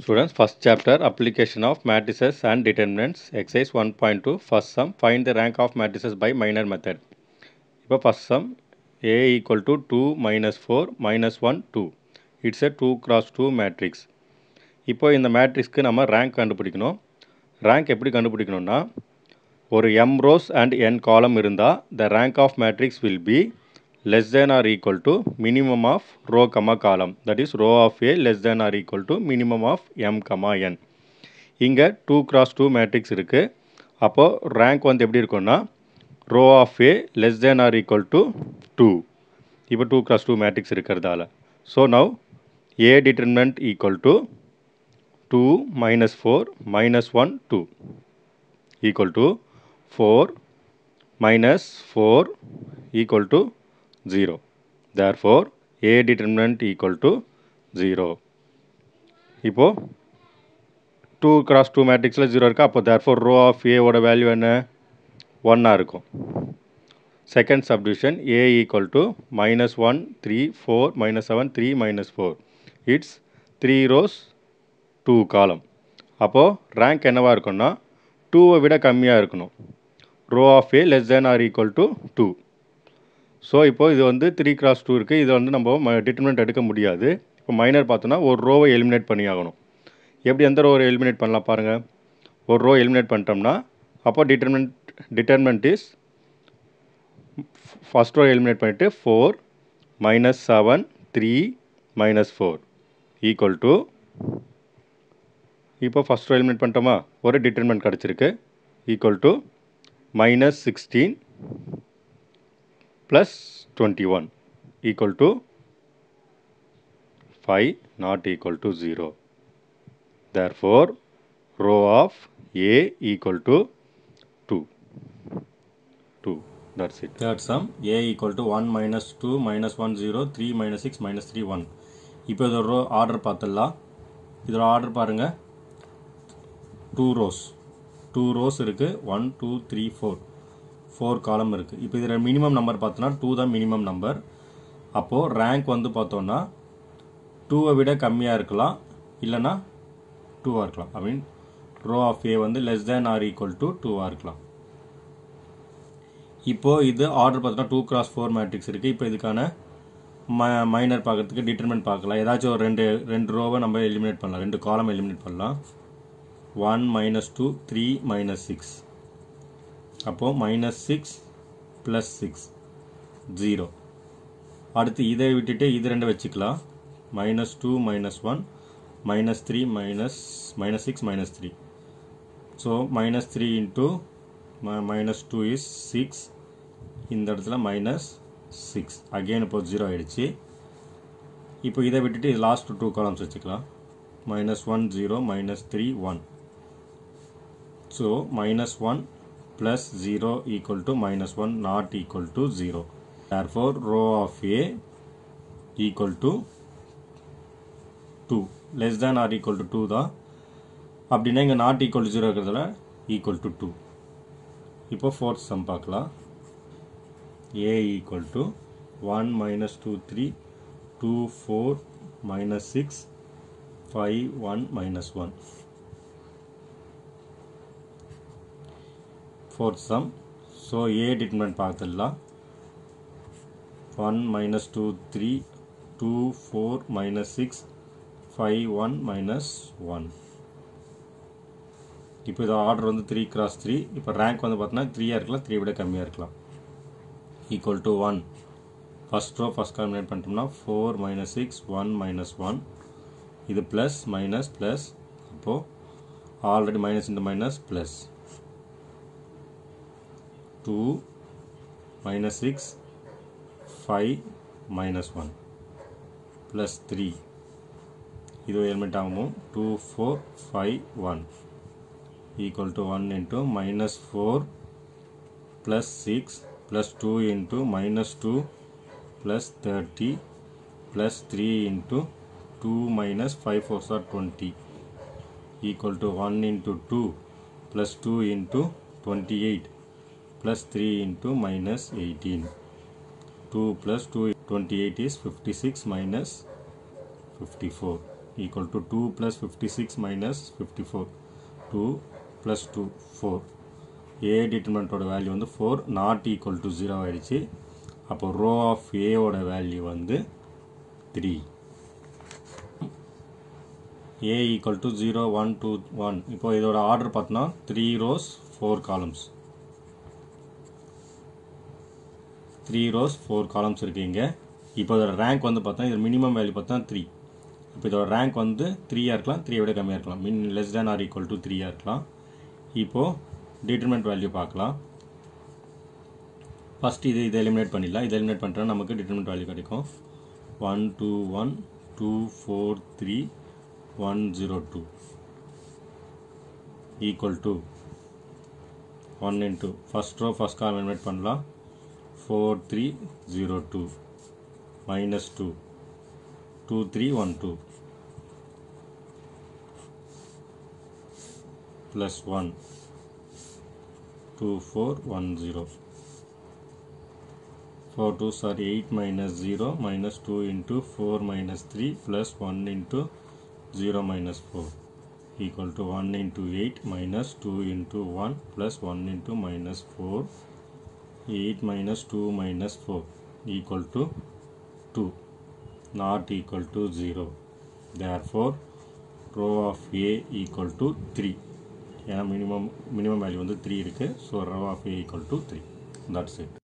Students, first chapter application of matrices and determinants exercise 1.2 first sum find the rank of matrices by minor method இப்போ first sum a equal to 2 minus 4 minus 1 2 it's a 2 cross 2 matrix இப்போ இந்த மேட்ரிக்ஸ்க்கு நம்ம rank கண்டுபிடிக்கணும் rank எப்படி கண்டுபிடிக்கணும்னா ஒரு m rows and n column இருந்தால் the rank of matrix will be less than or equal to minimum of row comma column that is row of a less than or equal to minimum of m comma n இங்கே two cross two matrix இருக்குது அப்போது rank வந்து எப்படி இருக்கும்னா row of A less than or equal to two இப்போ two cross two matrix இருக்கிறதால so now A determinant equal to two minus four minus one two equal to four minus four equal to zero therefore A determinant equal to zero இப்போது two cross two மேட்ரிக்ஸில் zero இருக்குது அப்போ therefore row of ஏவோட value என்ன ஒன்னாக இருக்கும் second subdivision A equal to minus one three four minus seven three minus four it's three rows two column அப்போது rank என்னவாக இருக்கும்னா டூவை விட கம்மியாக இருக்கணும் row of A less than or equal to two so இப்போது இது வந்து த்ரீ கிராஸ் டூ இருக்குது இதை வந்து நம்ம டிட்டர்மெண்ட் எடுக்க முடியாது இப்போ மைனர் பார்த்தோன்னா ஒரு ரோவை எலிமினேட் பண்ணி ஆகணும் எப்படி எந்த ரோவை எலிமினேட் பண்ணலாம் பாருங்கள் ஒரு ரோ எலிமினேட் பண்ணிட்டோம்னா அப்போ determinant determinant is first row eliminate பண்ணிவிட்டு four minus seven three minus four equal to இப்போ ஃபஸ்ட் ரோ எலிமினேட் பண்ணிட்டோமா ஒரு டிட்டர்மெண்ட் கிடச்சிருக்கு equal to minus sixteen plus 21 equal to 5 not equal to 0. Therefore, row of A equal to 2. 2. That's it. Third sum A equal to 1 minus 2 minus 1 0 3 minus 6 minus 3 1. இப்போ இதோட row order பார்த்துடலாம் இதோட order பாருங்கள் two rows two rows இருக்குது one two three four four column இருக்குது இப்போ இதில் minimum number பார்த்தோன்னா டூ தான் மினிமம் நம்பர் அப்போது ரேங்க் வந்து பார்த்தோன்னா டூவை விட கம்மியாக இருக்கலாம் இல்லைனா டூவாக இருக்கலாம் ஐ மீன் ரோ ஆஃப் ஏ வந்து less than or equal to டூவாக இருக்கலாம் இப்போது இது ஆர்டர் பார்த்தோன்னா டூ கிராஸ் ஃபோர் மேட்ரிக்ஸ் இருக்குது இப்போ இதுக்கான ம மைனர் பார்க்கறதுக்கு டிட்டர்மெண்ட் பார்க்கலாம் ஏதாச்சும் ஒரு ரெண்டு ரெண்டு ரோவை நம்ம எலிமினேட் பண்ணலாம் ரெண்டு காலம் எலிமினேட் பண்ணலாம் one minus two three minus six அப்போது minus six plus six zero அடுத்து இதை விட்டுட்டு இது ரெண்டு வச்சுக்கலாம் minus two minus one minus three minus minus six minus three so minus three into minus two is six இந்த இடத்துல மைனஸ் சிக்ஸ் அகெயின் இப்போ ஜீரோ ஆகிடுச்சு இப்போ இதை விட்டுட்டு லாஸ்ட் டூ காலம்ஸ் வச்சுக்கலாம் minus one zero minus three one so minus one plus 0 equal to minus 1 not equal to 0. Therefore, row of A equal to 2 less than or equal to 2 தான் அப்படின்னா இங்கே not equal to zero இருக்கிறதுல equal to two இப்போ fourth sum பார்க்கலாம் A equal to one minus two three two four minus six five one minus one fourth sum so a determinant பார்த்துடலாம் 1 minus 2 3 2 4 minus 6 5 1 minus 1 இப்போ இது order வந்து three cross three இப்போ rank வந்து பார்த்தீங்கன்னா த்ரீயாக இருக்கலாம் த்ரீ விட கம்மியாக இருக்கலாம் equal to one first row first calculate பண்ணிட்டோம்னா four minus six one minus one இது ப்ளஸ் மைனஸ் ப்ளஸ் அப்போது already minus into minus plus 2 minus 6 5 minus 1 plus 3 இது எலிமெண்ட் ஆகும் 2 4 5 1 equal to 1 into minus 4 plus 6 plus 2 into minus 2 plus 30 plus 3 into 2 minus 5 4 are 20 equal to 1 into 2 plus 2 into 28 plus 3 into minus 18. 2 plus 2, 28 is 56 minus 54. equal to 2 plus 56 minus 54 2 plus 2 4 a டிட்டர்மெண்ட்டோட value வந்து 4 not equal to zero ஆயிடுச்சு அப்போ row of ஏவோட value வந்து three A equal to zero one two one இப்போ இதோட order பார்த்தோன்னா three rows four columns three rows four columns இருக்கு இங்கே இப்போ இதோட ரேங்க் வந்து பார்த்தா இது மினிமம் வேல்யூ பார்த்தா த்ரீ இப்போ இதோட ரேங்க் வந்து த்ரீயாக இருக்கலாம் த்ரீயை விட கம்மியாக இருக்கலாம் min less than or equal to த்ரீயாக இருக்கலாம் இப்போது டிட்டர்மெண்ட் வேல்யூ பார்க்கலாம் ஃபஸ்ட் இது இதை எலிமினேட் பண்ணிடலாம் இதை எலிமினேட் பண்ணிட்டா நமக்கு டிட்டர்மெண்ட் வேல்யூ கிடைக்கும் one two one two four three one zero two equal to one into first row first column eliminate பண்ணலாம் four three zero two minus two two three one two plus one two four one zero four two sir eight minus zero minus two into four minus three plus one into zero minus four equal to 1 into 8 minus 2 into 1 plus 1 into minus 4 8 minus 2 minus 4 equal to 2 not equal to 0 therefore row of A equal to 3 ஏன்னா minimum minimum value வந்து three இருக்குது so row of A equal to 3 that's it